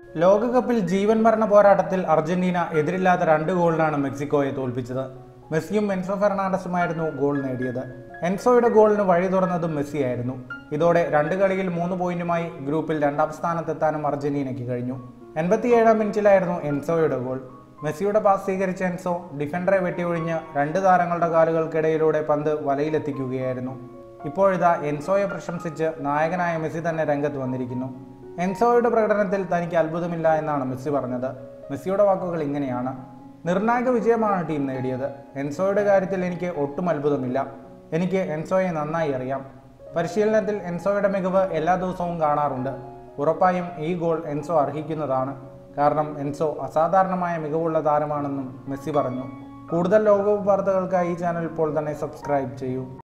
ലോകകപ്പിൽ ജീവൻ മരണ പോരാട്ടത്തിൽ അർജന്റീന എതിരില്ലാത്ത രണ്ട് ഗോളിനാണ് മെക്സിക്കോയെ തോൽപ്പിച്ചത് മെസ്സിയും എൻസോ ഫെർണാണ്ടസുമായിരുന്നു ഗോൾ നേടിയത് എൻസോയുടെ ഗോളിന് വഴി തുറന്നതും മെസ്സിയായിരുന്നു ഇതോടെ രണ്ട് കളിയിൽ മൂന്ന് പോയിന്റുമായി ഗ്രൂപ്പിൽ രണ്ടാം സ്ഥാനത്തെത്താനും അർജന്റീനയ്ക്ക് കഴിഞ്ഞു എൺപത്തിയേഴാം മിനിറ്റിലായിരുന്നു എൻസോയുടെ ഗോൾ മെസ്സിയുടെ പാസ് സ്വീകരിച്ച എൻസോ ഡിഫൻഡറെ വെട്ടിയൊഴിഞ്ഞ് രണ്ട് താരങ്ങളുടെ കാലുകൾക്കിടയിലൂടെ പന്ത് വലയിലെത്തിക്കുകയായിരുന്നു ഇപ്പോഴിതാ എൻസോയെ പ്രശംസിച്ച് നായകനായ മെസ്സി തന്നെ രംഗത്ത് വന്നിരിക്കുന്നു എൻസോയുടെ പ്രകടനത്തിൽ തനിക്ക് അത്ഭുതമില്ല എന്നാണ് മെസ്സി പറഞ്ഞത് മെസ്സിയുടെ വാക്കുകൾ ഇങ്ങനെയാണ് നിർണായക വിജയമാണ് ടീം നേടിയത് എൻസോയുടെ കാര്യത്തിൽ എനിക്ക് ഒട്ടും അത്ഭുതമില്ല എനിക്ക് എൻസോയെ നന്നായി അറിയാം പരിശീലനത്തിൽ എൻസോയുടെ മികവ് എല്ലാ ദിവസവും കാണാറുണ്ട് ഉറപ്പായും ഈ ഗോൾ എൻസോ അർഹിക്കുന്നതാണ് കാരണം എൻസോ അസാധാരണമായ മികവുള്ള താരമാണെന്നും മെസ്സി പറഞ്ഞു കൂടുതൽ ലോകകപ്പ് വാർത്തകൾക്കായി ഈ ചാനൽ ഇപ്പോൾ തന്നെ സബ്സ്ക്രൈബ് ചെയ്യൂ